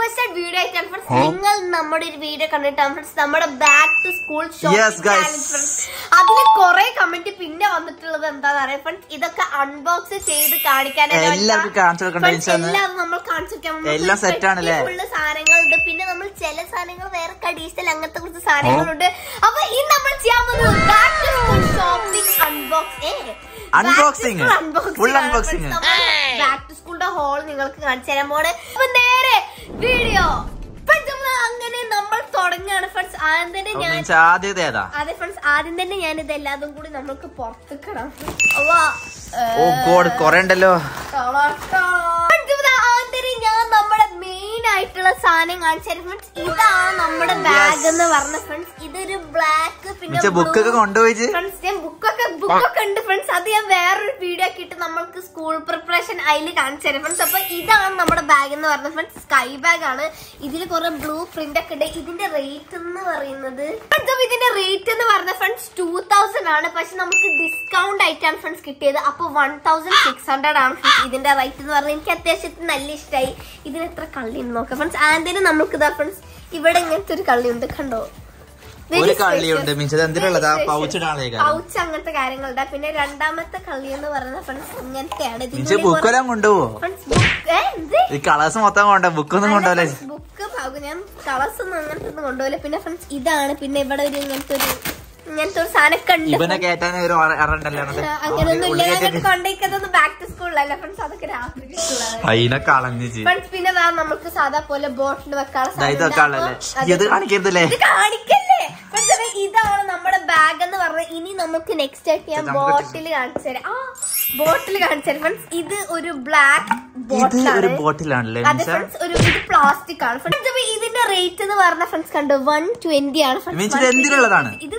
Requested video ആയിട്ടാണ് friends നിങ്ങൾ നമ്മുടെ ഒരു വീഡിയോ കണ്ടിട്ടാണ് ഫ്രണ്ട്സ് നമ്മുടെ back to school Yes, guys. അതിന് കുറെ കമന്റ് പിന്നെ വന്നിട്ടുള്ളത് എന്താണെന്ന് അറിയാം ഫ്രണ്ട്സ് ഇതൊക്കെ അൺബോക്സ് ചെയ്ത് കാണിക്കാനായിട്ട് എല്ലാവർക്കും കാണിച്ചു കൊടുക്കണ്ട Friends, ഇൻഷാ അല്ലാ. എല്ലാം നമ്മൾ കാണിച്ചു വെക്കാം എല്ലാം set ആണല്ലേ? ഫുള്ള് സാധനങ്ങളുണ്ട് പിന്നെ നമ്മൾ ചില സാധനങ്ങൾ വേറെ കടീസ്റ്റൽ അങ്ങനത്തെ കുറച്ച് സാധനങ്ങളുണ്ട് അപ്പൊ ഇന്ന് നമ്മൾ ചെയ്യാൻ പോകുന്നത് back to school shopping unbox Unboxing. Full unboxing. Back to സ്കൂളിന്റെ ഹോൾ നിങ്ങൾക്ക് കാണിച്ചു തരാൻ പോണ് അപ്പൊ നേരെ വീഡിയോ അങ്ങനെ നമ്മൾ തുടങ്ങാണ് ഫ്രണ്ട്സ് ആദ്യം തന്നെ ഞാൻ മീൻസ് ആദ്യത്തെ ഏതാ അതെ ഫ്രണ്ട്സ് ആദ്യം തന്നെ ഞാൻ ഇത് എല്ലാതും കൂടി നമ്മൾക്ക് പുറത്തേക്കിടാം ഓ ഗോഡ് കൊറേ ഉണ്ടല്ലോ ഞാൻ നമ്മുടെ മെയിൻ ആയിട്ടുള്ള സാധനം കാണിച്ചു ഫ്രണ്ട്സ് ഇതാണ് നമ്മുടെ ബാഗ് എന്ന് പറഞ്ഞ ഫ്രണ്ട്സ് ഇതൊരു ബ്ലാക്ക് പിന്നെ മീൻസ് ബുക്കൊക്കെ കൊണ്ടുപോയിച്ച് ഫ്രണ്ട്സ് ഞാൻ ബുക്കൊക്കെ ബുക്കൊക്കെ ഉണ്ട് ഫ്രണ്ട്സ് അത് ഞാൻ വേറൊരു വീഡിയോ ഒക്കെ ഇട്ട് നമ്മൾക്ക് സ്കൂൾ പ്രിപ്പറേഷൻ അതിൽ കാണിച്ചു തരാം ഫ്രണ്ട്സ് അപ്പൊ ഇതാണ് നമ്മുടെ ബാഗ് എന്ന് പറഞ്ഞത് ഫ്രണ്ട്സ് സ്കൈ ബാഗ് ആണ് ഇതിൽ കുറെ ബ്ലൂ പ്രിന്റ് ഒക്കെ ഉണ്ട് ഇതിന്റെ റേറ്റ് എന്ന് പറയുന്നത് ഫ്രണ്ട്സ് അപ്പൊ ഇതിന്റെ റേറ്റ് എന്ന് പറഞ്ഞ ഫ്രണ്ട്സ് ടൂ തൗസൻഡ് ആണ് പക്ഷെ നമുക്ക് ഡിസ്കൗണ്ട് ആയിട്ടാണ് ഫ്രണ്ട്സ് കിട്ടിയത് അപ്പൊ വൺ തൗസൻഡ് സിക്സ് ഹൺഡ്രഡ് ആണ് ഫ്രണ്ട്സ് ഇതിന്റെ റേറ്റ് എന്ന് പറഞ്ഞാൽ എനിക്ക് അത്യാവശ്യത്തിന് നല്ല ഇഷ്ടമായി ഇതിന് എത്ര കള്ളി ഉണ്ട് നോക്കാം ഫ്രണ്ട്സ് ആദ്യം നമുക്ക് ഇതാ ഫ്രണ്ട്സ് ഇവിടെ ഇങ്ങനത്തെ ഒരു കള്ളി ഉണ്ട് കണ്ടോ ഒരു കള്ളിയുണ്ട് മീൻസ് അത് എന്തിനുള്ളതാ പൗച്ച് ഇടാനേക്കാ പൗച്ച് അങ്ങനത്തെ കാര്യങ്ങളുണ്ട് പിന്നെ രണ്ടാമത്തെ കളി എന്ന് പറയുന്ന ഫ്രണ്ട്സ് ഇങ്ങനത്തെയാണ് മീൻസ് ബുക്കെല്ലാം കൊണ്ടുപോവോ എന്ത് ഈ കളേഴ്സ് മൊത്തം കൊണ്ട ബുക്കൊന്നും കൊണ്ടുപോലേ ബുക്ക് ഭാഗം ഞാൻ കളേഴ്സ് ഒന്നും അങ്ങനത്തെ ഒന്നും കൊണ്ടുപോയില്ല പിന്നെ ഫ്രണ്ട്സ് ഇതാണ് പിന്നെ ഇവിടെ ഒരു ഇങ്ങനത്തെ ഒരു ഇങ്ങനത്തെ ഒരു സാധനമൊക്കെ ഉണ്ട് ഇവനെ കേറ്റാൻ ഒരു അറണ്ടല്ലോ അങ്ങനെയൊന്നും ഇല്ല ഞങ്ങൾക്ക് കൊണ്ടേക്കുന്നത് ബാക്ക് ടു സ്കൂളിലല്ല ഫ്രണ്ട്സ് അതൊക്കെ രാത്രി സ്കൂളാണ് അതിനെ കളഞ്ഞ് ഫ്രണ്ട്സ് പിന്നെ ദാ നമുക്ക് സാധാ പോലെ ബോട്ടിൽ വെക്കാനുള്ള ഇത് സാധനം ഉണ്ട്. കളല്ലേ അപ്പൊ ഇത് കാണിക്കരുതല്ലേ ഇത് കാണിക്കല്ലേ Friends, അപ്പൊ ഇതാണ് നമ്മുടെ ബാഗ് എന്ന് പറഞ്ഞത് ഇനി നമുക്ക് നെക്സ്റ്റ് ആയിട്ട് ഞാൻ ഇത് നമുക്ക് ബോട്ടിൽ കാണിച്ചു തരാം ആ ബോട്ടിൽ കാണിച്ചു തരാം ഫ്രണ്ട്സ് ഇത് ഒരു ബ്ലാക്ക് ഇത് ബോട്ടിലാണ് ഒരു ബോട്ടിലാണല്ലേ അതെ മീൻസ് ഫ്രണ്ട്സ് ഒരു ഇത് പ്ലാസ്റ്റിക് ആണ് ഫ്രണ്ട്സ് അപ്പൊ ഇതിന്റെ റേറ്റ് എന്ന് പറഞ്ഞ ഫ്രണ്ട്സ് കണ്ടു വൺ ട്വന്റി ആണ് friends. മീൻസ് ഇത് എന്തിനുള്ളതാണ് ഇത്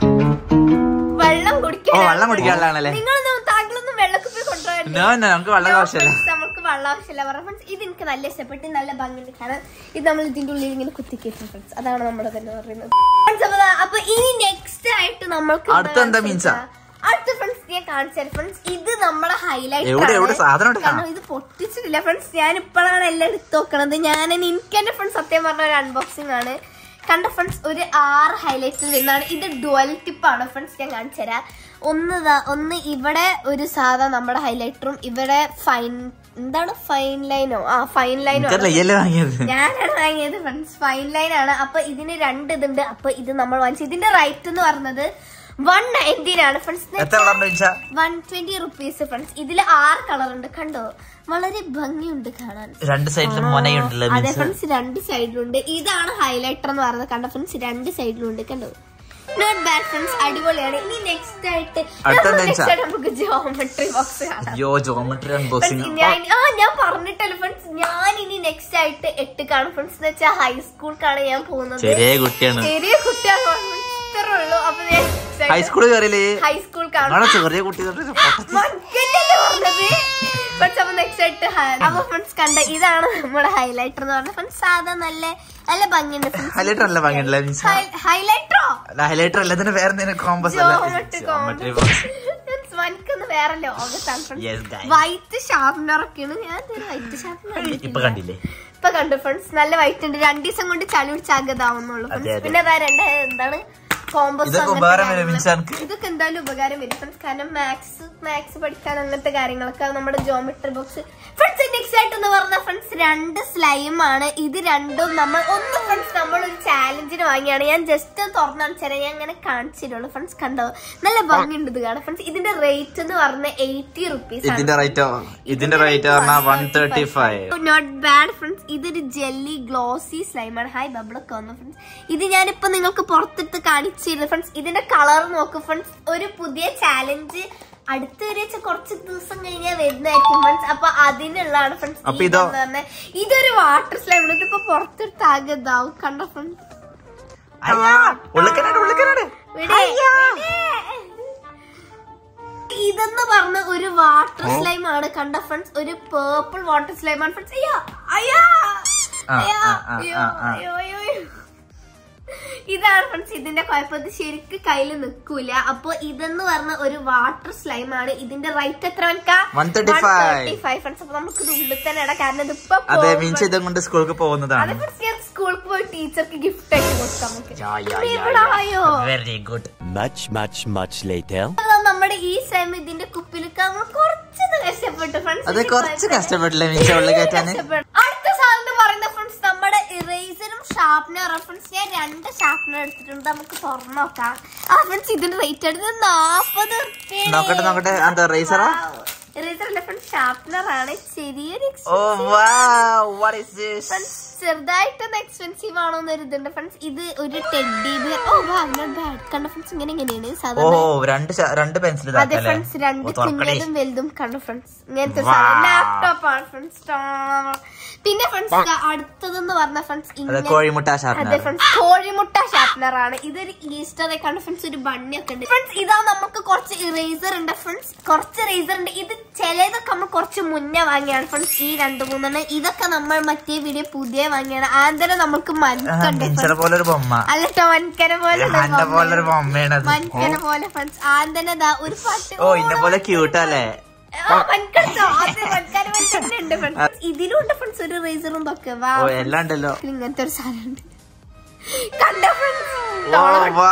വെള്ളം ഓ കുടിക്കാൻ വെള്ളം കുടിക്കാനുള്ളതാണല്ലേ നിങ്ങളൊന്നും താങ്കളൊന്നും വെള്ളക്കുപ്പി കൊണ്ടുപോകാൻ നോ നോ നമുക്ക് വെള്ളം ആവശ്യമില്ല നമുക്ക് വെള്ളം ആവശ്യമില്ല പറഞ്ഞ ഫ്രണ്ട്സ് ഇത് എനിക്ക് നല്ല ഇഷ്ടപ്പെട്ട് നല്ല ഭംഗിയുണ്ട് കാരണം ഇത് നമ്മൾ ഇതിന്റെ ഉള്ളിൽ ഇങ്ങനെ കുത്തിക്കേറ്റും ഫ്രണ്ട്സ് അതാണ് നമ്മുടെ തന്നെ പറയുന്നത് Friends, അപ്പൊ ദാ- അപ്പൊ ഇനി നെക്സ്റ്റ് ആയിട്ട് നമ്മൾക്ക് എന്താ അടുത്ത എന്താ കാണിച്ചു മീൻസാ? തരാ? അടുത്ത ഫ്രണ്ട്സ് ഞാൻ കാണിച്ചു ഫ്രണ്ട്സ് ഇത് നമ്മളെ ഹൈലൈറ്റ് എവിടെ, എവിടെ സാധനം ഉണ്ട്? കാരണം ഇത് പൊട്ടിച്ചിട്ടില്ല ഫ്രണ്ട്സ് ഞാൻ ഇപ്പോഴാണ് എല്ലാം എടുത്തു നോക്കണത് ഞാൻ എനിക്ക് എന്റെ ഫ്രണ്ട്സ് സത്യം പറഞ്ഞ ഒരു അൺബോക്സിംഗ് ആണ് കണ്ട ഫ്രണ്ട്സ് ഒരു ആറ് ഹൈലൈറ്റിൽ വരുന്നതാണ് ഇത് ഡുവൽ ടിപ്പാണ് ഫ്രണ്ട്സ് ഞാൻ കാണിച്ചു തരാം ഒന്ന് ദാ- ഒന്ന് ഇവിടെ ഒരു സാധാ നമ്മുടെ ഹൈലൈറ്ററും ഇവിടെ ഫൈൻ എന്താണ് ഫൈൻ ലൈനോ ആ ഫൈൻ ലൈനോ എനിക്കറിയില്ല ഇയല്ലേ വാങ്ങിയത് ഞാനാണ് വാങ്ങിയത് ഫ്രണ്ട്സ് ഫൈൻ ലൈൻ ആണ് അപ്പൊ ഇതിന് രണ്ട് ഇതുണ്ട് അപ്പൊ ഇത് നമ്മൾ വാങ്ങിച്ചു ഇതിന്റെ റേറ്റ് എന്ന് പറഞ്ഞത് വൺ നയൻറ്റീൻ ആണ് ഫ്രണ്ട്സ് എത്ര കളർ മീൻസാ വൺ ട്വന്റി റുപ്പീസ് ഫ്രണ്ട്സ് ഇതിൽ ആറ് കളർ ഉണ്ട് കണ്ടോ വളരെ ഭംഗിയുണ്ട് കാണാൻ രണ്ട് സൈഡിലും മൊനയുണ്ടല്ലോ അതെ മീൻസ് ഫ്രണ്ട്സ് രണ്ട് സൈഡിലുണ്ട് ഇതാണ് ഹൈലൈറ്റർ എന്ന് പറയുന്നത് കണ്ടോ ഫ്രണ്ട്സ് രണ്ട് സൈഡിലുണ്ട് കണ്ടോ നോട്ട് ബാഡ് ഫ്രണ്ട്സ് അടിപൊളിയാണ് ഇനി നെക്സ്റ്റ് ആയിട്ട് അടുത്ത നമുക്ക് എന്താ next ആയിട്ട് നമുക്ക് ജോമെട്രി ബോക്സ് കാണാം യോ ജോമെട്രി അൺബോക്സിംഗ് Friends, ഞാൻ ആ ഞാൻ പറഞ്ഞിട്ടല്ലോ ഫ്രണ്ട്സ് ഞാൻ ഇനി നെക്സ്റ്റ് ആയിട്ട് എട്ട് കാണും ഫ്രണ്ട്സ് എന്ന് വെച്ചാൽ ഹൈസ്കൂൾക്കാണ് ഞാൻ പോകുന്നത് ചെറിയ കുട്ടിയാണ് ചെറിയ കുട്ടിയാണ് ഇത്രേ ഉള്ളൂ അപ്പൊ ഞാൻ ഹൈസ്കൂളിൽ കയറിയില്ലേ ഹൈസ്കൂൾ കാണും നിങ്ങളെ ചെറിയ കുട്ടി തൊട്ട് പൊട്ടത്തി. മക്കല്ലല്ലേ പറഞ്ഞത് ഫ്രണ്ട്സ് അപ്പൊ നെക്സ്റ്റ് ആയിട്ട് ഹ- അപ്പൊ ഫ്രണ്ട്സ് കണ്ട ഇതാണ് നമ്മുടെ ഹൈലൈറ്റർ എന്ന് പറഞ്ഞ ഫ്രണ്ട്സ് സാധാ നല്ല നല്ല ഭംഗിയുണ്ട് ഫ്രണ്ട്സ് ഹൈലൈറ്റർ അല്ല ഭംഗിയുണ്ടല്ലേ മീൻസ് ഹൈലൈറ്ററോ ഹൈലൈറ്റർ അല്ല ഇതിന് വേറെ എന്തെങ്കിലും കോമ്പസ് അല്ല ജോമെട്രി ജോമെട്രി ബോക്സ് മനക്കൊന്ന് വേറെ ലോകത്താണ് Yes, guys. വൈറ്റ് ഷാർപ്നർ ഒക്കെയാണ് ഞാൻ വൈറ്റ് ഷാർപ്നർ ഇപ്പൊ കണ്ടില്ലേ ഇപ്പൊ കണ്ടു ഫ്രണ്ട്സ് നല്ല വൈറ്റ് ഉണ്ട് രണ്ടു ദിവസം കൊണ്ട് ചളി പിടിച്ചാകതാവുന്നുള്ളൂ അതെ, ഫ്രണ്ട്സ് അതെ. പിന്നെ അതാ രണ്ട് എന്താണ് കോമ്പസ് ഇതൊക്കെ ഉപകാരം വരും മീൻസ് എനിക്ക് ഇതൊക്കെ എന്തായാലും ഉപകാരം വരും ഫ്രണ്ട്സ് കാരണം മാത്സ് മാത്സ് പഠിക്കാൻ അങ്ങനത്തെ കാര്യങ്ങളൊക്കെ നമ്മുടെ ജോമെട്രി ബോക്സ് ഫ്രണ്ട്സ് നെക്സ്റ്റ് ആയിട്ട് എന്ന് പറഞ്ഞ ഫ്രണ്ട്സ് രണ്ട് സ്ലൈം ആണ് ഇത് രണ്ടും നമ്മൾ ഒന്ന് ഫ്രണ്ട്സ് നമ്മൾ ഒരു ചാലഞ്ചിന് വാങ്ങിയാണ് ഞാൻ ജസ്റ്റ് തുറന്നാണ് ചെറിയ ഞാൻ അങ്ങനെ കാണിച്ചിട്ടുള്ളൂ ഫ്രണ്ട്സ് കണ്ടോ നല്ല ഭംഗിയുണ്ട് ഇത് കാണാം ഫ്രണ്ട്സ് ഇതിന്റെ റേറ്റ് എന്ന് പറഞ്ഞ എയ്റ്റി റുപ്പീസ് ആണ് ഇതിന്റെ റേറ്റോ ഇതിന്റെ റേറ്റ് പറഞ്ഞാൽ one thirty five not bad friends ഇതൊരു ജെല്ലി ഗ്ലോസി സ്ലൈമാണ് ഹായ് ബബിളൊക്കെ വന്നു ഫ്രണ്ട്സ് ഇത് ഞാനിപ്പോ നിങ്ങൾക്ക് പുറത്തിട്ട് കാണിച്ചിരുന്നു ഫ്രണ്ട്സ് ഇതിന്റെ കളർ നോക്ക് ഫ്രണ്ട്സ് ഒരു പുതിയ ചാലഞ്ച് അടുത്ത ഒരാഴ്ച കുറച്ച് ദിവസം കഴിഞ്ഞാൽ വരുന്നതായിരിക്കും ഫ്രണ്ട്സ് അപ്പൊ അതിനുള്ളതാണ് ഫ്രണ്ട്സ് അപ്പൊ ഇതോ? ഇതൊരു വാട്ടർ സ്ലൈം ഇതിപ്പോ പുറത്തിട്ട് ആകെ ഇതാവും കണ്ടോ ഫ്രണ്ട്സ് ഉള്ളിക്കനാട് ഉള്ളിക്കനാട് ഇതെന്ന് പറഞ്ഞ ഒരു വാട്ടർ സ്ലൈം ആണ് കണ്ട ഫ്രണ്ട്സ് ഒരു പേർപ്പിൾ വാട്ടർ സ്ലൈം ആണ് ഫ്രണ്ട്സ് അയ്യോ അയ്യോ ആ, അയ്യോ ആ, ആ, അയ്യോ ആ, ആ. അയ്യോ അയ്യോ അയ്യോ. ഇതാണ് ഫ്രണ്ട്സ് ഇതിന്റെ കുഴപ്പം ഇത് ശരിക്ക് കയ്യിൽ നിൽക്കൂല അപ്പൊ ഇതെന്ന് പറഞ്ഞ ഒരു വാട്ടർ സ്ലൈം ആണ് ഇതിന്റെ റേറ്റ് എത്ര വെക്കാ 135. ഫ്രണ്ട്സ് അപ്പൊ നമുക്ക് ഇത് ഉള്ളിൽ തന്നെ ഇടാം കാരണം ഇതിപ്പോ അതെ പോകുമ്പോ- മീൻസ് ഇതും കൊണ്ട് സ്കൂൾക്ക് പോകുന്നതാണ് അത് ഫ്രണ്ട്സ് ഞാൻ സ്കൂളിൽ പോയി ടീച്ചർക്ക് ഗിഫ്റ്റ് ആയിട്ട് കൊടുക്കാം നമുക്ക് യാ, യാ, ഇത് യാ, ഇവിടെ യാ. ആയോ very good Much, much, much later. അതാ നമ്മുടെ ഈ സെം ഇതിന്റെ കുപ്പിലൊക്കെ നമ്മൾ കുറച്ചൊന്ന് കഷ്ടപ്പെട്ടു ഫ്രണ്ട്സ് അത് കുറച്ച് കഷ്ടപ്പെട്ടില്ലേ മീൻസ് ഉള്ളിൽ കയറ്റാന് അടുത്ത സാധനം പറയുന്ന ഫ്രണ്ട്സ് നമ്മുടെ ഇറേസറും ഷാർപ്നറും ഫ്രണ്ട്സ് ഞാൻ രണ്ട് ഷാർപ്നർ എടുത്തിട്ടുണ്ട് നമുക്ക് തുറന്നു നോക്കാം ആ ഫ്രണ്ട്സ് ഇതിന്റെ റേറ്റ് എടുത്തത് നാപ്പത് നോക്കട്ടെ, നോക്കട്ടെ. എന്താ, razor ആ? ഇറേസർ അല്ല ഫ്രണ്ട്സ് ഷാർപ്നർ ആണ് ചെറിയൊരു oh wow what is this friends ചെറുതായിട്ടൊന്ന് എക്സ്പെൻസീവ് ആണോ എന്നൊരു ഇതുണ്ട് ഫ്രണ്ട്സ് ഇത് ഒരു ടെഡി ബിയർ ഓ വാ നോട്ട് ബാഡ് കണ്ട ഫ്രണ്ട്സ് ഇങ്ങനെ ഇങ്ങനെയാണ് ഓ സാധാരണ രണ്ട് ശ- രണ്ട് പെൻസിൽ അതെ ഇതാക്കല്ലേ ഫ്രണ്ട്സ് രണ്ട് ഓ, തുറക്കണേ കുഞ്ഞതും വലുതും കണ്ടു ഫ്രണ്ട്സ് ഇങ്ങനത്തെ Wow. ലാപ്ടോപ്പ് ആണ് ഫ്രണ്ട്സ് പിന്നെ ഫ്രണ്ട്സ് അടുത്തതെന്ന് പറഞ്ഞ ഫ്രണ്ട്സ് അതെ ഇങ്ങനെ കോഴിമുട്ട അതെ ഷാർപ്പനർ ഫ്രണ്ട്സ് കോഴിമുട്ട ഷാർപ്പനർ ആണ് ഇതൊരു ഈസ്റ്റർ കണ്ട ഫ്രണ്ട്സ് ഒരു ബണ്ണി ഒക്കെ ഉണ്ട് ഫ്രണ്ട്സ് ഇതാ നമുക്ക് കുറച്ച് ഇറേസർ ഉണ്ട് ഫ്രണ്ട്സ് കുറച്ച് ഇറേസർ ഉണ്ട് ഇത് ചിലതൊക്കെ നമ്മൾ കുറച്ച് മുന്നേ വാങ്ങിയാണ് ഫ്രണ്ട്സ് ഈ രണ്ട് മൂന്നെണ്ണം ഇതൊക്കെ നമ്മൾ മറ്റേ വീഡിയോ പുതിയ വാങ്ങിയാണ് ആന്തരം നമുക്ക് മനസ്സുണ്ട് മിൻചറ പോലെ ഒരു ബൊമ്മ അല്ലട്ടോ വൻകര പോലെ ഒരു എന്നെ പോലെ ഒരു ബൊമ്മയാണ്. ബൊമ്മയാണ് അത് വൻകര പോലെ ഫ്രണ്ട്സ് ആന്തന ദാ ഒരു പാട്ട് ഓ ഇന്നെ പോലെ ക്യൂട്ടല്ലേ ആ, വൻകരച്ചോ? അത് വൻകര പോലെ തന്നെ ഉണ്ട് friends. ഇതിലും ഉണ്ട് ഫ്രണ്ട്സ് ഒരു റേസറും ഒക്കെ വാ ഓ എല്ലാം ഉണ്ടല്ലോ ഇങ്ങനത്തെ ഒരു സാധനം ഉണ്ട് കണ്ട ഫ്രണ്ട്സ് ഓ വാ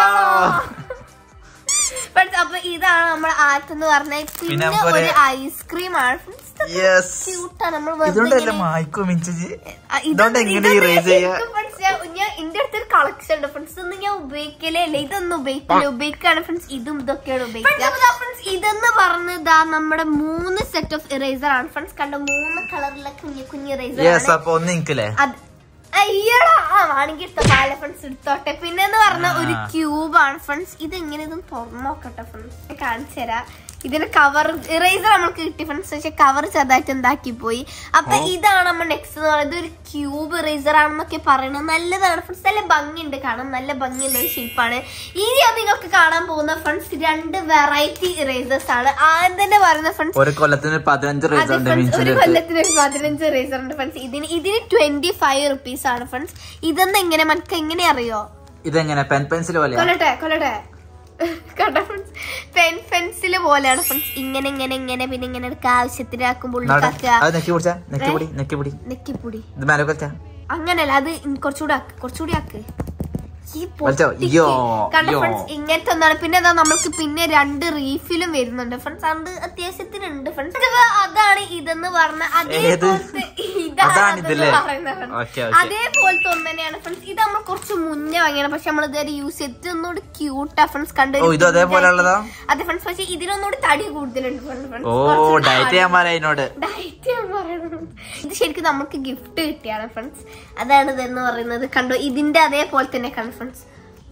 ഫ്രണ്ട്സ് അപ്പൊ ഇതാണ് നമ്മൾ ആത്തെന്ന് പറഞ്ഞ പിന്നെ പിന്നെ നമുക്കൊരു- ഒരു ഐസ്ക്രീം ആണ് ഫ്രണ്ട്സ് യെസ് ക്യൂട്ടാണ് നമ്മൾ ഇതുകൊണ്ടല്ലേ മായ്ക്കോ മിഞ്ചി ആ, ഇത് ഇതുകൊണ്ട് എങ്ങനെ ഇതൊന്നും erase ചെയ്യാ? ശരിക്കും friends ഞാൻ- ഞാൻ എന്റെ അടുത്തൊരു കളക്ഷൻ ഉണ്ട് ഫ്രണ്ട്സ് ഇതൊന്നും ഞാൻ ഉപയോഗിക്കലേ ഇല്ല ഇതൊന്നും ഉപയോഗിക്കില്ല ഉപയോഗിക്കാണ് ഫ്രണ്ട്സ് ഇതും ഇതൊക്കെയാണ് ഉപയോഗിക്കുക ഫ്രണ്ട്സ് ഇതെന്ന് പറഞ്ഞതാ നമ്മുടെ മൂന്ന് സെറ്റ് ഓഫ് ഇറേസർ ആണ് ഫ്രണ്ട്സ് കണ്ട മൂന്ന് കളറിലെ കുഞ്ഞു കുഞ്ഞു ഇറേസർ യെസ് ആണ് അപ്പൊ ഒന്ന് നിക്കല്ലേ അത് അയ്യടാ ആ വേണമെങ്കിൽ എടുത്തോ പാല ഫ്രണ്ട്സ് എടുത്തോട്ടെ പിന്നെ എന്ന് പറഞ്ഞ ഒരു ക്യൂബ് ആണ് ഫ്രണ്ട്സ് ഇത് എങ്ങനെ ഇതും തുറന്നു നോക്കട്ടെ ഫ്രണ്ട്സ് കാണിച്ചു തരാം ഇതിന് കവർ ഇറേസർ നമ്മൾക്ക് കിട്ടി ഫ്രണ്ട്സ് പക്ഷെ കവർ ചെറുതായിട്ട് എന്താക്കി പോയി അപ്പൊ ഇതാണ് നമ്മൾ നെക്സ്റ്റ് എന്ന് പറയുന്നത് ഒരു ക്യൂബ് ഇറേസർ ആണെന്നൊക്കെ പറയുന്നത് നല്ലതാണ് ഫ്രണ്ട്സ് നല്ല ഭംഗിയുണ്ട് കാണാൻ നല്ല ഭംഗിയുള്ള ഒരു ഷേപ്പാണ് ഇനി അത് നിങ്ങൾക്ക് കാണാൻ പോകുന്ന ഫ്രണ്ട്സ് രണ്ട് വെറൈറ്റി ഇറേസേഴ്സ് ആണ് ആദ്യം തന്നെ പറയുന്ന ഫ്രണ്ട്സ് ഒരു കൊല്ലത്തിന് പതിനഞ്ച് റേസ് അതെ ഉണ്ട് friends, മിഞ്ചിന്റെ ഒരു അടുത്ത് കൊല്ലത്തിന് ഒരു പതിനഞ്ച് റേസർ ഉണ്ട് ഫ്രണ്ട്സ് ഇതിന് ഇതിന് ട്വന്റി ഫൈവ് റുപ്പീസ് ആണ് ഫ്രണ്ട്സ് ഇതെന്ന് എങ്ങനെ മനക്ക് എങ്ങനെ അറിയോ ഇതെങ്ങനെ പെൻ പെൻസിൽ പോലെയാ കൊല്ലട്ടെ കൊല്ലട്ടെ കണ്ടോ ഫ്രണ്ട്സ് പെൻ പെൻസിൽ പോലെയാണ് ഫ്രണ്ട്സ് ഇങ്ങനെ ഇങ്ങനെ ഇങ്ങനെ പിന്നെ ഇങ്ങനെ എടുക്കുക ആവശ്യത്തിനാക്കുമ്പോൾ നാടെ. ഉള്ളിക്കാക്കുക അത് നെക്കി പിടിച്ചാ നെക്കി പിടി നെക്കി പിടി നെക്കിപ്പൊടി ഇത് മേലെ വെച്ചാ അങ്ങനല്ല അത് ഇൻ കുറച്ചുകൂടെ ആക്ക് കുറച്ചുകൂടി ആക്ക് ഈ വലിച്ചോ? പൊട്ടിക്ക്. യോ, കണ്ടോ യോ. ഫ്രണ്ട്സ് ഇങ്ങനത്തെ ഒന്നാണ് പിന്നെ എന്താ നമ്മൾക്ക് പിന്നെ രണ്ട് റീഫിലും വരുന്നുണ്ട് ഫ്രണ്ട്സ് അത് അത്യാവശ്യത്തിനുണ്ട് ഫ്രണ്ട്സ് അതാണ് ഇതെന്ന് പറഞ്ഞ അതേപോലത്തെ ഇതാണ് അതാണ് അതെന്ന് ഇതില്ലേ? പറയുന്നത് friends. Okay, okay. അതേപോലത്തെ ഒന്ന് തന്നെയാണ് ഫ്രണ്ട്സ് ഇത് നമ്മൾ കുറച്ച് മുന്നേ വാങ്ങിയാണ് പക്ഷെ നമ്മൾ ഇതുവരെ യൂസ് ചെയ്തിട്ട് ഒന്നുകൂടി ക്യൂട്ടാ ഫ്രണ്ട്സ് കണ്ടു ഓ, ഇത് അതേപോലെ ഉള്ളതാ? അതെ ഫ്രണ്ട്സ് പക്ഷെ ഇതിനൊന്നുകൂടി തടി കൂടുതലുണ്ട് ഫ്രണ്ട്സ് ഓ ഡയറ്റ് ചെയ്യാൻ പറയാ അതിനോട് ഡയറ്റ് ഞാൻ പറയണത് ഇത് ശരിക്കും നമുക്ക് ഗിഫ്റ്റ് കിട്ടിയാണ് ഫ്രണ്ട്സ് അതാണ് ഇതെന്ന് പറയുന്നത് കണ്ടോ ഇതിന്റെ അതേപോലെ തന്നെ കണ്ടു ഫ്രണ്ട്സ്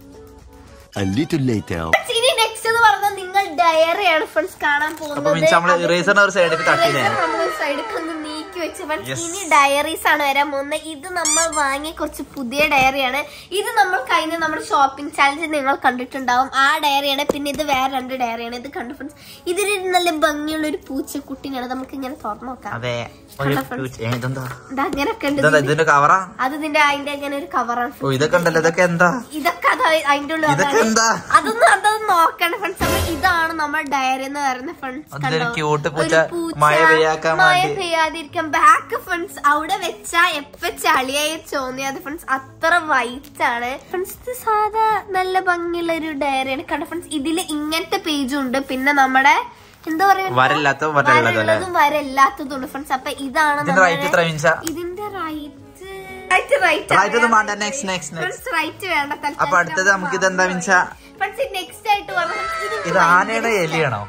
A little later. ഇനി നെക്സ്റ്റ് എന്ന് പറഞ്ഞാൽ നിങ്ങൾ ഡയറിയാണ് ഫ്രണ്ട്സ് കാണാൻ അപ്പൊ മീൻസ് നമ്മള് അത് ഇറേസറിന് ഒരു സൈഡിൽ തട്ടില്ലേ eraser നമ്മള് സൈഡിൽ ഒന്ന് നീക്കി വെച്ച് ഫ്രണ്ട്സ് Yes. ഇനി ഡയറീസ് ആണ് വരാൻ പോകുന്നത് ഇത് നമ്മൾ വാങ്ങിയ കുറച്ച് പുതിയ ഡയറിയാണ് ഇത് നമ്മൾ കഴിഞ്ഞ നമ്മുടെ ഷോപ്പിംഗ് ചാലഞ്ച് നിങ്ങൾ കണ്ടിട്ടുണ്ടാവും ആ ഡയറിയാണ് പിന്നെ ഇത് വേറെ രണ്ട് ഡയറിയാണ് ഇത് കണ്ടു ഫ്രണ്ട്സ് ഇതൊരു നല്ല ഭംഗിയുള്ള ഒരു പൂച്ചക്കുട്ടിയാണ് നമുക്ക് ഇങ്ങനെ തുറന്നു നോക്കാം അതെ ഒരു കണ്ടോ friends? പൂച്ച- ഏ, ഇതെന്താ ഇത് അങ്ങനെയൊക്കെ ഉണ്ട് ഇതെന്താ ഇതിന്റെ കവറാ അത് ഇതിന്റെ അതിന്റെ അങ്ങനെ ഒരു കവറാണ് ഓ ഇതൊക്കെ ഉണ്ടല്ലോ ഇതൊക്കെ എന്താ ഇതൊക്കെ അത് അതിന്റെ ഉള്ളിൽ ഇതൊക്കെ അതാണ്. എന്താ? അതൊന്നും അതൊന്നും നോക്കണ്ട ഫ്രണ്ട്സ് അപ്പൊ ഇതാണ് നമ്മുടെ ഡയറി എന്ന് പറയുന്ന ഫ്രണ്ട്സ് അതൊരു cute പൂച്ച, മഴ പെയ്യാക്കാൻ മഴ വേണ്ടി. പെയ്യാതിരിക്കാൻ ബാക്ക് ഫ്രണ്ട്സ് അവിടെ വെച്ചാ എപ്പ ചളിയായി തോന്നിയത് ഫ്രണ്ട്സ് അത്ര വൈറ്റ് ആണ് ഫ്രണ്ട്സ് ഇത് സാധാ നല്ല ഭംഗിയുള്ള ഒരു ഡയറിയാണ് കണ്ട ഫ്രണ്ട്സ് ഇതില് ഇങ്ങനത്തെ പേജും ഉണ്ട് പിന്നെ നമ്മുടെ എന്താ പറയാ വരല്ലാത്ത വരയുള്ളത് അല്ലേ വരയുള്ളതും വരല്ലാത്തതും ഉണ്ട് ഫ്രണ്ട്സ് അപ്പൊ ഇതാണ് ഇതിന്റെ റേറ്റ് എത്ര മിൻസ ഇതിന്റെ റൈറ്റ് റൈറ്റ് റൈറ്റ് റൈറ്റ് ഒന്നും വേണ്ട നെക്സ്റ്റ് നെക്സ്റ്റ് നെക്സ്റ്റ് റൈറ്റ് വേണ്ട തൽക്കാലം അപ്പൊ അടുത്തത് നമുക്ക് ഇത് എന്താ മിൻസ ഫ്രണ്ട്സ് നെക്സ്റ്റ് ആയിട്ട് പറഞ്ഞത് ഇത് ആനയുടെ എലിയാണോ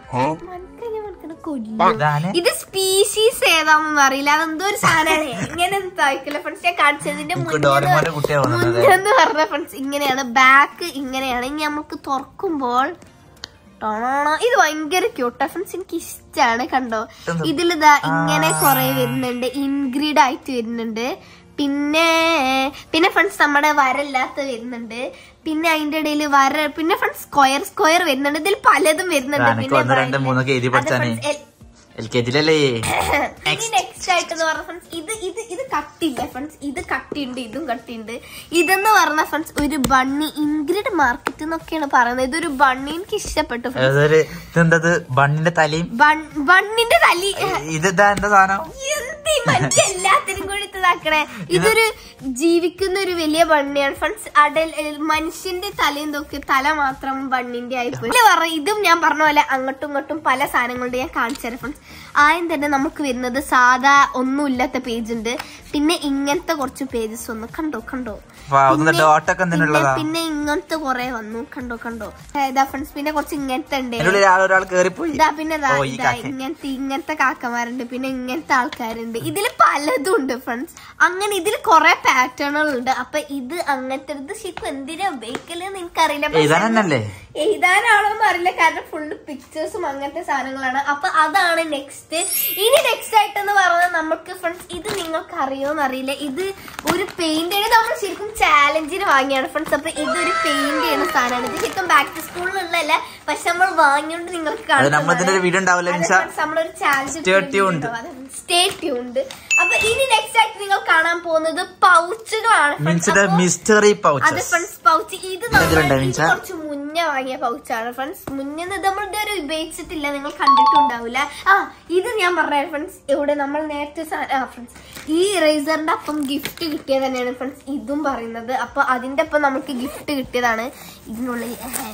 ഇതാണ് ഇത് സ്പീഷീസ് ഏതാണെന്ന് അറിയില്ല അതെന്തോ ഒരു സാധനമാണ് ഇങ്ങനെ തായ്ക്കില്ല ഫ്രണ്ട്സ് ഞാൻ കാണിച്ചതിന്റെ എനിക്ക് ഡോറമോന്റെ കുട്ടിയാ തോന്നുന്നത്. മുന്നെന്ന് പറഞ്ഞ ഫ്രണ്ട്സ് ഇങ്ങനെയാണ് ബാക്ക് ഇങ്ങനെയാണ് ഇനി നമുക്ക് തുറക്കുമ്പോൾ ടോണോണോ. ഇത് ഭയങ്കര ക്യൂട്ടാ ഫ്രണ്ട്സ് എനിക്ക് ഇഷ്ടമാണ് കണ്ടോ ഇതിലിതാ ഇങ്ങനെ കൊറേ വരുന്നുണ്ട് ഇൻഗ്രീഡ് ആയിട്ട് വരുന്നുണ്ട് പിന്നെ പിന്നെ ഫ്രണ്ട്സ് നമ്മുടെ വരല്ലാത്ത വരുന്നുണ്ട് പിന്നെ അതിന്റെ ഇടയിൽ വര പിന്നെ ഫ്രണ്ട്സ് സ്ക്വയർ സ്ക്വയർ വരുന്നുണ്ട് ഇതിൽ പലതും വരുന്നുണ്ട് എനിക്ക് ഒന്ന് രണ്ട് മൂന്നൊക്കെ എഴുതി അത് പഠിച്ചാനേ friends എൽ- എൽ കെ ജിയിലല്ലേ ഇനി നെക്സ്റ്റ് ആയിട്ട് എന്ന് പറഞ്ഞ ഫ്രണ്ട്സ് ഇത് ഇത് ഇത് കട്ടില്ല ഫ്രണ്ട്സ് ഇത് കട്ടിയുണ്ട് ഇതും കട്ടിയുണ്ട് ഇതെന്ന് പറഞ്ഞ ഫ്രണ്ട്സ് ഒരു ബണ്ണി ഇൻഗ്രിഡ് മാർക്കറ്റ് എന്നൊക്കെയാണ് പറയുന്നത് ഇതൊരു ബണ്ണി എനിക്ക് ഇഷ്ടപ്പെട്ടു friends. അതൊരു ഇതെന്തത് ബണ്ണിന്റെ തലയും ബൺ- ബണ്ണിന്റെ തലി ഇതെന്താ എന്താ സാധനം എന്ത് ഈ മനുഷ്യ എല്ലാത്തിനും കൂടി ഇതാക്കണേ ഇതൊരു ജീവിക്കുന്ന ഒരു വലിയ ബണ്ണിയാണ് ഫ്രണ്ട്സ് അടൽ ഏഹ് മനുഷ്യന്റെ തലയും നോക്കി തല മാത്രം ബണ്ണിന്റെ ആയിപ്പോയി ഇത് പറ ഇതും ഞാൻ പറഞ്ഞ പോലെ അങ്ങോട്ടും ഇങ്ങോട്ടും പല സാധനങ്ങളുടെ ഞാൻ കാണിച്ചു തരാം ഫ്രണ്ട്സ് ആദ്യം തന്നെ നമുക്ക് വരുന്നത് സാധാ ഒന്നുമില്ലാത്ത പേജ് ഉണ്ട് പിന്നെ ഇങ്ങനത്തെ കുറച്ച് പേജസ് വന്നു കണ്ടോ കണ്ടോ വാ, ഒന്ന് പിന്നെ- dot ഒക്കെ എന്തിനുള്ളതാ? പിന്നെ- പിന്നെ ഇങ്ങനത്തെ കുറെ വന്നു കണ്ടോ കണ്ടോ ഇതാ ഫ്രണ്ട്സ് പിന്നെ കുറച്ച് ഇങ്ങനത്തെ ഉണ്ട് അതിന്റെ ഉള്ളിൽ ആളൊരാൾ കേറിപ്പോയി ഇതാ പിന്നെ ദാ ഓ, ഈ ഇതാ കാക്ക. ഇങ്ങനത്തെ ഇങ്ങനത്തെ കാക്കമാരുണ്ട് പിന്നെ ഇങ്ങനത്തെ ആൾക്കാരുണ്ട് ഇതിൽ പലതും ഉണ്ട് ഫ്രണ്ട്സ് അങ്ങനെ ഇതിൽ കുറെ പാറ്റേണുകൾ ഉണ്ട് അപ്പൊ ഇത് അങ്ങനത്തെ ഇത് ശരിക്കും എന്തിനാ ഉപയോഗിക്കലെന്ന് എനിക്കറിയില്ല പക്ഷെ എഴുതാൻ തന്നെയല്ലേ എഴുതാനാണോന്ന് അറിയില്ല കാരണം ഫുള്ള് പിക്ചേഴ്സും അങ്ങനത്തെ സാധനങ്ങളാണ് അപ്പൊ അതാണ് നെക്സ്റ്റ് ഇനി നെക്സ്റ്റ് ആയിട്ടെന്ന് പറഞ്ഞാൽ നമുക്ക് ഫ്രണ്ട്സ് ഇത് നിങ്ങൾക്ക് അറിയോന്ന് അറിയില്ല ഇത് ഒരു പെയിന്റ് നമ്മൾ ശരിക്കും ചാലഞ്ചിന് വാങ്ങിയാണ് ഫ്രണ്ട്സ് അപ്പൊ ഇതൊരു പെയിന്റ് ചെയ്യുന്ന സാധനമാണ് ഇത് ശരിക്കും ബാക്ക് ടു സ്കൂളിലുള്ളതല്ല പക്ഷെ നമ്മൾ വാങ്ങിയോണ്ട് നിങ്ങൾക്ക് അത് നമ്മളതിന്റെ ഒരു വീഡിയോ ഉണ്ടാവില്ല മിൻസ നമ്മളൊരു challenge Stay tuned. Stay tuned അപ്പൊ ഇനി നെക്സ്റ്റ് ആയിട്ട് നിങ്ങൾ കാണാൻ പോകുന്നത് പൗച്ചുകളാണ് friends. മീൻസിന്റെ അപ്പൊ മിസ്റ്ററി അത് പൗച്ചസ് ഫ്രണ്ട്സ് പൗച്ച് ഇത് നമ്മൾ ഇതിലുണ്ടോ ഇത് മിൻസ? കുറച്ച് മുന്നേ വാങ്ങിയ പൗച്ചാണ് ഫ്രണ്ട്സ് മുന്നേ നമ്മൾ ഇതുവരെ ഉപയോഗിച്ചിട്ടില്ല നിങ്ങൾ കണ്ടിട്ടുണ്ടാവില്ല ആ ഇത് ഞാൻ പറഞ്ഞ ഫ്രണ്ട്സ് ഇവിടെ നമ്മൾ നേരത്തെ സാ- ആ ഫ്രണ്ട്സ് ഈ ഇറേസറിന്റെ അപ്പം ഗിഫ്റ്റ് കിട്ടിയത് തന്നെയാണ് ഫ്രണ്ട്സ് ഇതും പറയുന്നത് അപ്പൊ അതിന്റെ ഒപ്പം നമുക്ക് ഗിഫ്റ്റ് കിട്ടിയതാണ് ഇതിനുള്ളിൽ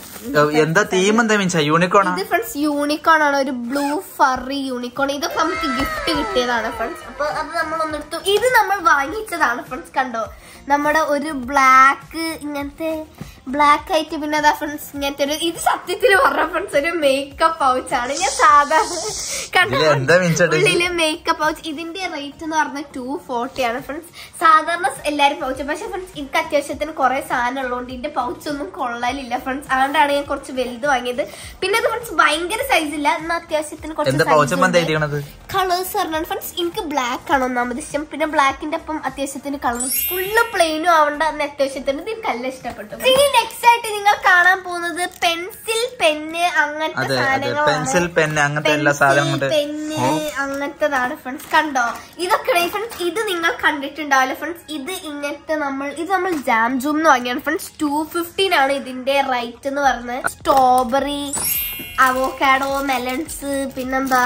എന്താ തീം എന്താ മീൻസ യൂണിക്കോണാ ഇത് ഫ്രണ്ട്സ് യൂണിക്കോൺ ആണ് ഒരു ബ്ലൂ ഫറി യൂണിക്കോൺ ഇതൊക്കെ നമുക്ക് ഗിഫ്റ്റ് കിട്ടിയതാണ് ഫ്രണ്ട്സ് അപ്പൊ അത് നമ്മൾ ഒന്നെടുത്തു ഇത് നമ്മൾ വാങ്ങിച്ചതാണ് ഫ്രണ്ട്സ് കണ്ടോ നമ്മുടെ ഒരു ബ്ലാക്ക് ഇങ്ങനത്തെ ബ്ലാക്ക് ആയിട്ട് പിന്നെ അതാ ഫ്രണ്ട്സ് ഇങ്ങനത്തെ ഒരു ഇത് സത്യത്തിൽ പറഞ്ഞ ഫ്രണ്ട്സ് ഒരു മേക്കപ്പ് പൗച്ച് ആണ് ഞാൻ സാധാരണ ഇതില് എന്താ മിൻസ ഉള്ളില് മേക്കപ്പ് പൗച്ച് ഇതിന്റെ റേറ്റ് എന്ന് പറഞ്ഞാൽ ടു ഫോർട്ടി ആണ് ഫ്രണ്ട്സ് സാധാരണ എല്ലാരും പൗച്ച് പക്ഷെ ഫ്രണ്ട്സ് എനിക്ക് അത്യാവശ്യത്തിന് കുറെ സാധനം ഉള്ളതുകൊണ്ട് ഇതിന്റെ പൗച്ച് ഒന്നും കൊള്ളലില്ല ഫ്രണ്ട്സ് അതുകൊണ്ടാണ് ഞാൻ കുറച്ച് വലുത് വാങ്ങിയത് പിന്നെ അത് ഫ്രണ്ട്സ് ഭയങ്കര സൈസ് ഇല്ല എന്നാൽ അത്യാവശ്യത്തിന് എന്താ പൗച്ചം എന്താ എഴുതിക്കണത് കളേഴ്സ് പറഞ്ഞാൽ ഫ്രണ്ട്സ് എനിക്ക് ബ്ലാക്ക് ആണ് ഒന്നാമത് ഇഷ്ടം പിന്നെ ബ്ലാക്കിന്റെ ഒപ്പം അത്യാവശ്യത്തിന് കളർ ഫുള്ള് പ്ലെയിനും ആവണ്ട എന്ന് അത്യാവശ്യത്തിന് ഇത് എനിക്ക് നല്ല ഇഷ്ടപ്പെട്ടു ഇനി നെക്സ്റ്റ് ആയിട്ട് നിങ്ങൾ കാണാൻ പോകുന്നത് പെൻസിൽ പെന്ന് അങ്ങനത്തെ അതെ, അതെ. സാധനങ്ങളാണ് പെൻസിൽ, പെന്ന് അങ്ങനത്തെ എല്ലാ പെൻസിൽ, സാധനവും ഉണ്ട്. പെന്ന് അങ്ങനത്തതാണ് ഫ്രണ്ട്സ് കണ്ടോ ഇതൊക്കെ ഫ്രണ്ട്സ് ഇത് നിങ്ങൾ കണ്ടിട്ടുണ്ടാവില്ല ഫ്രണ്ട്സ് ഇത് ഇങ്ങനത്തെ നമ്മൾ ഇത് നമ്മൾ ജാം ജൂം എന്ന് വാങ്ങിയാണ് ഫ്രണ്ട്സ് ടു ഫിഫ്റ്റീൻ ആണ് ഇതിന്റെ റേറ്റ് എന്ന് പറയുന്നത് സ്ട്രോബെറി അവോക്കാഡോ മെലൺസ് പിന്നെന്താ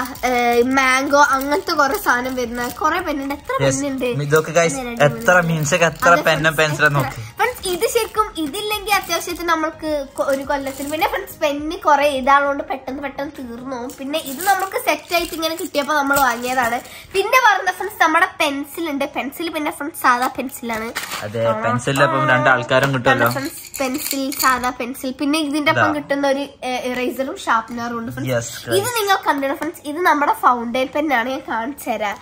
മാംഗോ അങ്ങനത്തെ കുറെ സാധനം വരുന്ന കുറെ പെന്നുണ്ട് എത്ര Yes. പെന്നുണ്ട് ഇതൊക്കെ guys, എത്ര മീൻസൊക്കെ എത്ര പെന്നും പെൻസിലും നോക്കി ഫ്രണ്ട്സ് ഇത് ശരിക്കും ഇതില്ലെങ്കിൽ അത്യാവശ്യത്തിന് നമ്മൾക്ക് കൊ- ഒരു കൊല്ലത്തിന് പിന്നെ ഫ്രണ്ട്സ് പെന്ന് കുറെ ഇതാളുകൊണ്ട് പെട്ടെന്ന് പെട്ടെന്ന് തീർന്നു പോകും. പിന്നെ ഇത് നമുക്ക് സെറ്റ് ആയിട്ട് ഇങ്ങനെ കിട്ടിയപ്പോ നമ്മൾ വാങ്ങിയതാണ് പിന്നെ പറഞ്ഞ ഫ്രണ്ട്സ് നമ്മുടെ പെൻസിൽ ഉണ്ട് പെൻസിൽ പിന്നെ ഫ്രണ്ട്സ് സാധാ പെൻസിലാണ് അതെ പെൻസിലിന്റെ രണ്ട് ആൾക്കാരും കിട്ടുമല്ലോ ഫ്രണ്ട്സ് പെൻസിൽ സാധാ പെൻസിൽ പിന്നെ ഇതിന്റെ ഒപ്പം ഇതാ. കിട്ടുന്ന ഒരു ഇറേസറും ഷാർപ്പനറും ഉണ്ട് Yes, ഫ്രണ്ട്സ് guys. ഇത് നിങ്ങൾ കണ്ടിടണം ഫ്രണ്ട്സ് ഇത് നമ്മുടെ ഫൗണ്ടൈൻ പെന്നാണ് ഞാൻ കാണിച്ചു തരാം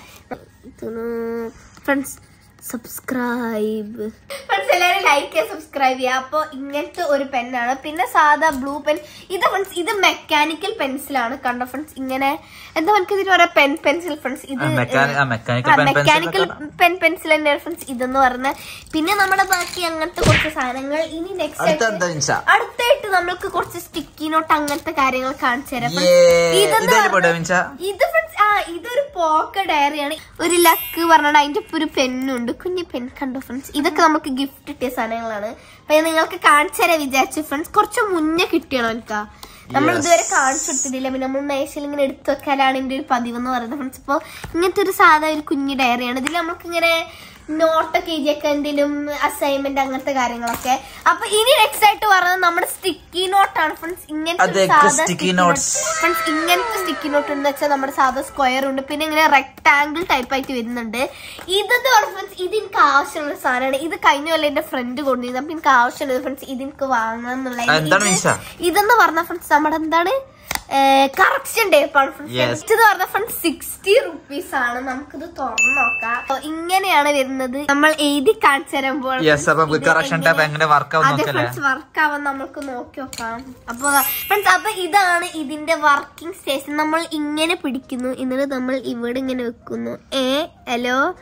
ഫ്രണ്ട്സ് സബ്സ്ക്രൈബ് ഫ്രണ്ട്സ് എല്ലാവരും ലൈക്ക് ചെയ്യുക സബ്സ്ക്രൈബ് ചെയ്യുക അപ്പോൾ ഇങ്ങനത്തെ ഒരു പെന്നാണ് പിന്നെ സാധാ ബ്ലൂ പെൻ ഇത് ഫ്രണ്ട്സ് ഇത് മെക്കാനിക്കൽ പെൻസിലാണ് കണ്ടോ ഫ്രണ്ട്സ് ഇങ്ങനെ എന്താ നമുക്ക് ഇതിന് പറയാ പെൻ പെൻസിൽ ഫ്രണ്ട്സ് ഇത് ആ, mechani- ആ, mechanical pen pencil മെക്കാനിക്കൽ ഒക്കെ പെൻ പെൻസിൽ തന്നെയാണ് ഫ്രണ്ട്സ് ഇതെന്ന് പറഞ്ഞ പിന്നെ നമ്മുടെ ബാക്കി അങ്ങനത്തെ കുറച്ച് സാധനങ്ങൾ ഇനി നെക്സ്റ്റ് അടുത്ത എന്താ മിൻസ അടുത്തായിട്ട് നമ്മൾക്ക് കുറച്ച് സ്റ്റിക്കി നോട്ട് അങ്ങനത്തെ കാര്യങ്ങൾ കാണിച്ചു തരാം Yay. ഇതെന്ന് ഇതേത് പറഞ്ഞാ- പടം മിൻസ? ഇത് friends, ആ ഇതൊരു പോക്ക ഡയറിയാണ് ഒരു ലക്ക് പറഞ്ഞാൽ അതിന്റെ ഒപ്പം ഒരു പെണ്ണുണ്ട് കുഞ്ഞു പെൻ കണ്ടോ ഫ്രണ്ട്സ് ഇതൊക്കെ നമുക്ക് ഗിഫ്റ്റ് കിട്ടിയ സാധനങ്ങളാണ് അപ്പൊ ഞാൻ നിങ്ങൾക്ക് കാണിച്ചു തരാൻ വിചാരിച്ചു ഫ്രണ്ട്സ് കുറച്ച് മുന്നേ കിട്ടിയണോ എനിക്ക് നമ്മൾ Yes. ഇതുവരെ കാണിച്ചു കൊടുത്തിട്ടില്ല പിന്നെ നമ്മൾ മേശയിൽ ഇങ്ങനെ എടുത്തു വെക്കാനാണ് എന്റെ ഒരു പതിവ് എന്ന് പറയുന്നത് ഫ്രണ്ട്സ് ഇപ്പൊ ഇങ്ങനത്തെ ഒരു സാധാ ഒരു കുഞ്ഞു ഡയറിയാണ് ഇതിൽ നമുക്ക് ഇങ്ങനെ നോട്ടൊക്കെ എഴുതിയൊക്കെ എന്തെങ്കിലും അസൈൻമെന്റ് അങ്ങനത്തെ കാര്യങ്ങളൊക്കെ അപ്പൊ ഇനി നെക്സ്റ്റ് ആയിട്ട് പറയുന്നത് നമ്മുടെ സ്റ്റിക്കി നോട്ടാണ് ഫ്രണ്ട്സ് ഇങ്ങനത്തെ ഒരു അതൊക്കെ സാധാ sticky sticky notes. notes. Friends ഇങ്ങനത്തെ സ്റ്റിക്കി നോട്ട് എന്ന് വെച്ചാൽ നമ്മുടെ സാധാ സ്ക്വയർ ഉണ്ട് പിന്നെ ഇങ്ങനെ റെക്ടാംഗിൾ ടൈപ്പ് ആയിട്ട് വരുന്നുണ്ട് ഇതെന്ന് പറഞ്ഞ ഫ്രണ്ട്സ് ഇത് എനിക്ക് ആവശ്യമുള്ള സാധനമാണ് ഇത് കഴിഞ്ഞ പോലെ എന്റെ ഫ്രണ്ട് കൊണ്ടുവരുന്നത് അപ്പൊ എനിക്ക് ആവശ്യമുള്ളത് ഫ്രണ്ട്സ് ഇത് എനിക്ക് വാങ്ങണം ആ, എന്നുള്ള എന്താണ് മിൻസ? ഇതെന്ന് പറഞ്ഞ ഫ്രണ്ട്സ് നമ്മുടെ എന്താണ് കറക്ഷൻ ടേപ്പാണ് Yes. ഇത് പറഞ്ഞ ഫ്രണ്ട്സ് സിക്സ്റ്റി റുപ്പീസ് ആണ് നമുക്കിത് തുറന്നു നോക്കാം അപ്പൊ ഇങ്ങനെയാണ് വരുന്നത് നമ്മൾ എഴുതി കാണിച്ചു തരുമ്പോൾ യെസ് അപ്പൊ കറക്ഷൻ ടാപ്പ് എങ്ങനെ വർക്ക് ആവും അതെ നോക്കല്ലേ ഫ്രണ്ട്സ് വർക്ക് ആവാൻ നമുക്ക് നോക്കി നോക്കാം അപ്പൊ ഫ്രണ്ട്സ് അപ്പൊ ഇതാണ് ഇതിന്റെ വർക്കിംഗ് സ്റ്റേഷൻ നമ്മൾ ഇങ്ങനെ പിടിക്കുന്നു എന്നിട്ട് നമ്മൾ ഇവിടെ ഇങ്ങനെ വെക്കുന്നു ഏ ഹലോ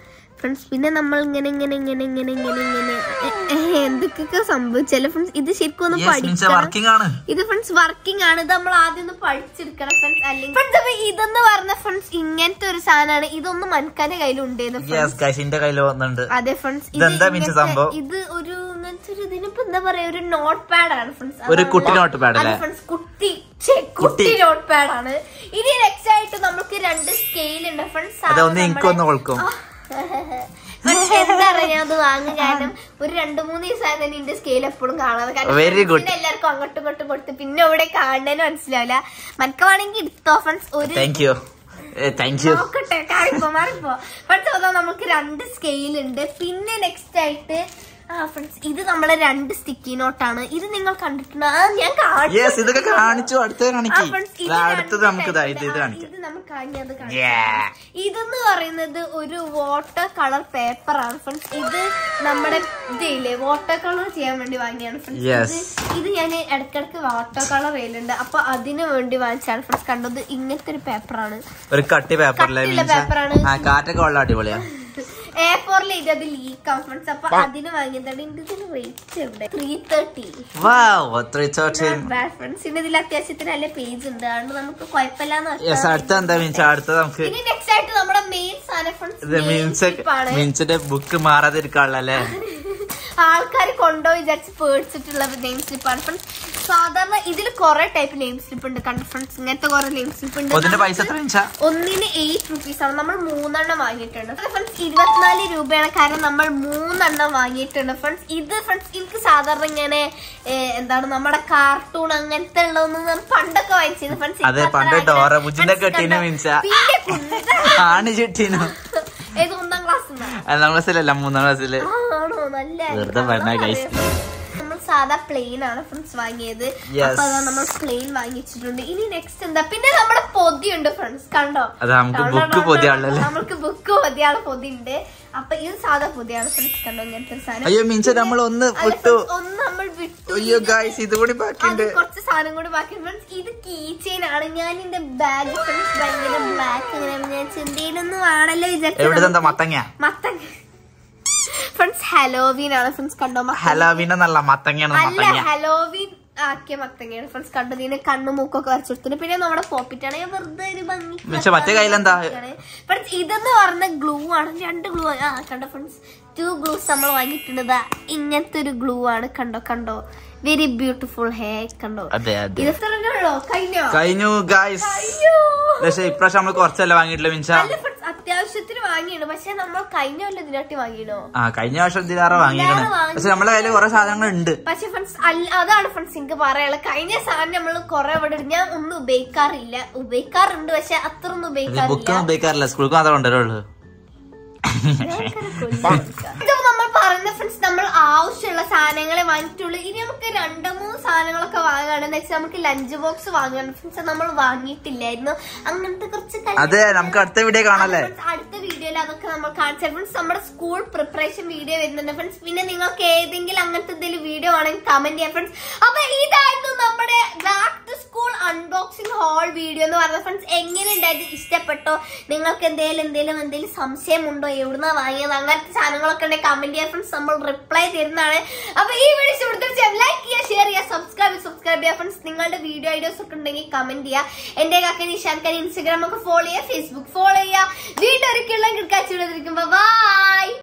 ഫ്രണ്ട്സ് പിന്നെ നമ്മൾ ഇങ്ങനെ ഇങ്ങനെ ഇങ്ങനെ ഇങ്ങനെ ഇങ്ങനെ ഇങ്ങനെ എ- എ- എന്തൊക്കെയൊക്കെ സംഭവിച്ചല്ലേ ഫ്രണ്ട്സ് ഇത് ശരിക്കും ഒന്ന് യെസ് മിൻസ പഠിക്കണം വർക്കിംഗ് ആണ് ഇത് ഫ്രണ്ട്സ് വർക്കിംഗ് ആണ് ഇത് നമ്മൾ ആദ്യം ഒന്ന് പഠിച്ചെടുക്കണം ഫ്രണ്ട്സ് അല്ലെങ്കിൽ ഫ്രണ്ട്സ് അപ്പൊ ഇതെന്ന് പറഞ്ഞ ഫ്രണ്ട്സ് ഇങ്ങനത്തെ ഒരു സാധനമാണ് ഇതൊന്നും മനക്കാന്റെ കയ്യിലുണ്ടായിരുന്നു friends. യെസ് ഗൈസിന്റെ കയ്യിൽ വന്നിട്ടുണ്ട് അതെ ഫ്രണ്ട്സ് ഇതെന്താ മിൻസ സംഭവം? ഇത് ഒരു ഇങ്ങനത്തെ ഒരു ഇതിനിപ്പോ എന്താ പറയാ ഒരു നോട്ട് പാഡ് ആണ് ഫ്രണ്ട്സ് ഒരു കുട്ടി note pad അല്ലേ? ഫ്രണ്ട്സ് കുട്ടി ഛെ, കുട്ടി കുട്ടി. നോട്ട് പാഡ് ആണ് ഇനി നെക്സ്റ്റ് ആയിട്ട് നമുക്ക് രണ്ട് സ്കെയിൽ ഉണ്ട് ഫ്രണ്ട്സ് അത് ഒന്ന് എനിക്കൊന്ന് കൊടുക്കും പക്ഷെ എന്താ പറയാ ഞാൻ അത് വാങ്ങും കാരണം ഒരു രണ്ടു മൂന്ന് ദിവസമായി തന്നെ എന്റെ സ്കെയിൽ എപ്പോഴും കാണാതെ കാരണം Very good. friends ന് എല്ലാവർക്കും അങ്ങോട്ടും ഇങ്ങോട്ടും കൊടുത്ത് പിന്നെ ഇവിടെ കാണുന്നതിന് മനസ്സിലാവില്ല മനക്കാണെങ്കിൽ എടുത്തോ ഫ്രണ്ട്സ് ഒരു താങ്ക് യു താങ്ക് യു നോക്കട്ടെ കാണിപ്പോ മാറിപ്പോ ഫ്രണ്ട്സ് അതാ നമുക്ക് രണ്ട് സ്കെയിൽ ഉണ്ട് പിന്നെ നെക്സ്റ്റ് ആയിട്ട് ആ ഫ്രണ്ട്സ് ഇത് നമ്മളെ രണ്ട് സ്റ്റിക്കി നോട്ടാണ് ഇത് നിങ്ങൾ കണ്ടിട്ടുണ്ടോ ആ ഞാൻ കാണിച്ചു യെസ് ഇതൊക്കെ കാണിച്ചു അടുത്തത് ആ, കാണിക്ക് friends, ഇത് അടുത്തത് രണ്ട് നമുക്ക് ഇതാ, type ഇത് ഇത് ഉണ്ട്. ആ, കാണിക്കാം ഇത് നമുക്ക് കഴിഞ്ഞത് കാണിക്കാം. Yeah. ഇതെന്ന് പറയുന്നത് ഒരു വാട്ടർ കളർ പേപ്പർ ആണ് ഫ്രണ്ട്സ് ഇത് നമ്മുടെ ഇതില്ലേ വാട്ടർ കളർ ചെയ്യാൻ വേണ്ടി വാങ്ങിയാണ് ഫ്രണ്ട്സ് Yes. ഇത് ഇത് ഞാൻ ഇടക്കിടക്ക് വാട്ടർ കളർ ചെയ്യലുണ്ട് അപ്പൊ അതിന് വേണ്ടി വാങ്ങിച്ചാണ് ഫ്രണ്ട്സ് കണ്ടത് ഇങ്ങനത്തെ ഒരു പേപ്പറാണ് ഒരു കട്ടി പേപ്പറിലെ കട്ടിയുള്ള മീൻസ് paper ആണ്. ആ കാറ്റൊക്കെ വെള്ളം അടിപൊളിയാ എ ഫോറിൽ ഇത് ലീക്ക് ആവും ഫ്രണ്ട്സ് അപ്പൊ അതിന് വാങ്ങിയതാണ് ഇതിന് റേറ്റ് എവിടെ three thirty wow three thirteen bad friends പിന്നെ ഇതിൽ അത്യാവശ്യത്തിന് നല്ല പേജ് ഉണ്ട് അതുകൊണ്ട് നമുക്ക് കുഴപ്പമില്ലാന്ന് യെസ് വെച്ചാൽ അടുത്ത എന്താ മീൻസ് അടുത്തത് നമുക്ക് ഇനി നെക്സ്റ്റ് ആയിട്ട് നമ്മുടെ മെയിൻ സാധനം ഫ്രണ്ട്സ് ഇത് മീൻസ് മീൻസിന്റെ ബുക്ക് മാറാതിരിക്കാനുള്ളല്ലേ ആൾക്കാർ കൊണ്ടോ വിചാരിച്ച് പേടിച്ചിട്ടുള്ള നെയിം സ്ലിപ്പാണ് ഫ്രണ്ട്സ് സാധാരണ ഇതിൽ കുറെ ടൈപ്പ് നെയിം സ്ലിപ്പ് ഉണ്ട് കണ്ടു ഫ്രണ്ട്സ് ഇങ്ങനത്തെ കുറെ നെയിം സ്ലിപ്പ് ഉണ്ട് അതിന്റെ പൈസ എത്ര മീൻസാ ഒന്നിന് എയ്റ്റ് റുപ്പീസ് ആണ് നമ്മൾ മൂന്നെണ്ണം വാങ്ങിയിട്ടുണ്ട് ഫ്രണ്ട്സ് ഇരുപത്തിനാല് രൂപയാണ് കാരണം നമ്മൾ മൂന്നെണ്ണം വാങ്ങിയിട്ടുണ്ട് ഫ്രണ്ട്സ് ഇത് ഫ്രണ്ട്സ് എനിക്ക് സാധാരണ ഇങ്ങനെ ഏ, എന്താണ് നമ്മുടെ കാർട്ടൂൺ അങ്ങനത്തെ ഉള്ളതൊന്നും ഞാൻ പണ്ടൊക്കെ വായിച്ചത് ഫ്രണ്ട്സ് അതെ, പണ്ട് ഡോറ ബുജ്ജിന്റെ കെട്ടീനെ മിൻസാ. ആണ് ചിട്ടീനു ഏത് ഒന്നാം ക്ലാസ് ഒന്നാം ക്ലാസ്സിലല്ല മൂന്നാം ക്ലാസ്സില് ആണോ നല്ല വെറുതെ പറഞ്ഞ guys. നമ്മൾ സാധാ പ്ലെയിൻ ആണ് ഫ്രണ്ട്സ് വാങ്ങിയത് Yes. അപ്പൊ അതാ നമ്മൾ പ്ലെയിൻ വാങ്ങിച്ചിട്ടുണ്ട് ഇനി നെക്സ്റ്റ് എന്താ പിന്നെ നമ്മുടെ പൊതിയുണ്ട് ഫ്രണ്ട്സ് കണ്ടോ അത് നമുക്ക് കണ്ടോ, book കണ്ടോ, പൊതിയാണല്ലേ? നമുക്ക് ബുക്ക് പൊതിയാണ് പൊതി ഉണ്ട് അപ്പൊ ഇത് സാധാ പൊതിയാണ് ഫ്രണ്ട്സ് കണ്ടോ ഇങ്ങനത്തെ ഒരു സാധനം അയ്യോ മീൻസ് നമ്മൾ ഒന്ന് അല്ല, വിട്ടു friends, ഒന്ന് നമ്മൾ വിട്ടു അയ്യോ ഗായ്സ് ഇത് കൂടി അത് ബാക്കിയുണ്ട് കുറച്ച് സാധനം കൂടി ബാക്കി ഫ്രണ്ട്സ് ഇത് കീ ചെയിൻ ആണ് ഞാൻ എന്റെ ബാഗ് ഫ്രണ്ട്സ് ഭയങ്കര ബ്ലാക്ക് ഇങ്ങനെ ഞാൻ ചിന്തയിലൊന്നും ആണല്ലോ എവിടെ വിചാരിച്ചു എന്താ മത്തങ്ങ മത്തങ്ങ ഫ്രണ്ട്സ് ഹലോവീൻ ആണ് ഫ്രണ്ട്സ് കണ്ടോ മത്തങ്ങ. ഹലോവിൻ എന്നല്ല മത്തങ്ങയാണ് അല്ല മത്തങ്ങ ഹലോവീൻ ആക്കിയ മത്തങ്ങയാണ് ഫ്രണ്ട്സ് കണ്ടതിന് കണ്ണു മൂക്കൊക്കെ വരച്ചെടുത്തിട്ട് പിന്നെ നമ്മുടെ പോപ്പിറ്റാണ് ഞാൻ വെറുതെ ഒരു ഭംഗി പക്ഷെ മറ്റേ കയ്യിലെന്താ? ഫ്രണ്ട്സ് ഇതെന്ന് പറഞ്ഞ ഗ്ലൂ ആണ് രണ്ട് ഗ്ലൂ ആ കണ്ടോ ഫ്രണ്ട്സ് ടു ഗ്ലൂസ് നമ്മൾ വാങ്ങിയിട്ടുണ്ട് ദാ ഇങ്ങനത്തെ ഒരു ഗ്ലൂ ആണ് കണ്ടോ കണ്ടോ വെരി ബ്യൂട്ടിഫുൾ ഹേ കണ്ടോ അതെ അതെ ഇത് എത്രയുള്ളോ കഴിഞ്ഞോ കഴിഞ്ഞു ഗായ്സ് അയ്യോ പക്ഷെ ഇപ്രാവശ്യം നമ്മള് കുറച്ചല്ല വാങ്ങിയിട്ടില്ല മീൻസ അല്ല ഫ്രണ്ട്സ് അത്യാവശ്യത്തിന് വാങ്ങിയാണ് പക്ഷെ നമ്മൾ കഴിഞ്ഞ കൊല്ലം ഇതിനാട്ടി വാങ്ങിയിടോ ആ കഴിഞ്ഞ വർഷം ഇതിലാറ വാങ്ങിക്കണേ വാങ്ങി. പക്ഷെ നമ്മളെ കയ്യില് കുറെ സാധനങ്ങൾ ഉണ്ട് പക്ഷെ ഫ്രണ്ട്സ് അല്ല അതാണ് ഫ്രണ്ട്സ് എനിക്ക് പറയാനുള്ളത് കഴിഞ്ഞ സാധനം നമ്മൾ കുറെ ഇവിടെ ഇടും. ഞാൻ ഒന്നും ഉപയോഗിക്കാറില്ല ഉപയോഗിക്കാറുണ്ട് പക്ഷെ അത്ര ഒന്നും ബുക്ക് ഉപയോഗിക്കാറില്ല ഉപയോഗിക്കാറില്ല സ്കൂൾക്ക് മാത്രമേ കൊണ്ടുവരുള്ളൂ ഇത് നമ്മൾ പറയുന്ന ഫ്രണ്ട്സ് നമ്മൾ ആവശ്യമുള്ള സാധനങ്ങളെ വാങ്ങിയിട്ടുള്ളൂ ഇനി നമുക്ക് രണ്ടോ മൂന്ന് സാധനങ്ങളൊക്കെ വാങ്ങുകയാണെന്ന് വെച്ചാൽ നമുക്ക് ലഞ്ച് ബോക്സ് വാങ്ങുകയാണ് ഫ്രണ്ട്സ് നമ്മൾ വാങ്ങിയിട്ടില്ലായിരുന്നു അങ്ങനത്തെ കുറച്ച് കാര്യങ്ങൾ- അതെ നമുക്ക് അടുത്ത വീഡിയോ കാണാല്ലേ ഫ്രണ്ട്സ് അടുത്ത വീഡിയോയിൽ അതൊക്കെ നമ്മൾ കാണിച്ചു ഫ്രണ്ട്സ് നമ്മുടെ സ്കൂൾ പ്രിപ്പറേഷൻ വീഡിയോ വരുന്നുണ്ട് ഫ്രണ്ട്സ് പിന്നെ നിങ്ങൾക്ക് ഏതെങ്കിലും അങ്ങനത്തെ എന്തെങ്കിലും വീഡിയോ ആണെങ്കിൽ കമന്റ് ചെയ്യാം ഫ്രണ്ട്സ് അപ്പൊ ഇതായിരുന്നു നമ്മുടെ back to school unboxing whole video എന്ന് പറഞ്ഞ ഫ്രണ്ട്സ് എങ്ങനെ ഉണ്ടായത് ഇഷ്ടപ്പെട്ടോ നിങ്ങൾക്ക് എന്തെങ്കിലും എന്തെങ്കിലും എന്തെങ്കിലും സംശയമുണ്ടോ എവിടുന്നാ വാങ്ങിയത് അങ്ങനത്തെ സാധനങ്ങളൊക്കെ ഉണ്ടെങ്കിൽ കമന്റ് ചെയ്യാം ഫ്രണ്ട്സ് നമ്മൾ റിപ്ലൈ തരുന്നതാണ് അപ്പൊ ഈ വീഡിയോ ഇഷ്ടപ്പെടുത്ത ലൈക്ക് ചെയ്യുക ഷെയർ ചെയ്യുക സബ്സ്ക്രൈബ് സബ്സ്ക്രൈബ് ചെയ്യുക ഫ്രണ്ട്സ് നിങ്ങളുടെ വീഡിയോ ഐഡിയോസ് ഒക്കെ ഉണ്ടെങ്കിൽ കമന്റ് ചെയ്യുക എന്റെ കാക്കൻ ഇഷാൻ ഖാൻ ഇൻസ്റ്റാഗ്രാം ഒക്കെ ഫോളോ ചെയ്യുക ഫേസ്ബുക്ക് ഫോളോ ചെയ്യുക വീട്ടിൽ ഒരിക്കലും കിടക്കാച്ചിരിക്കുമ്പോ ബൈ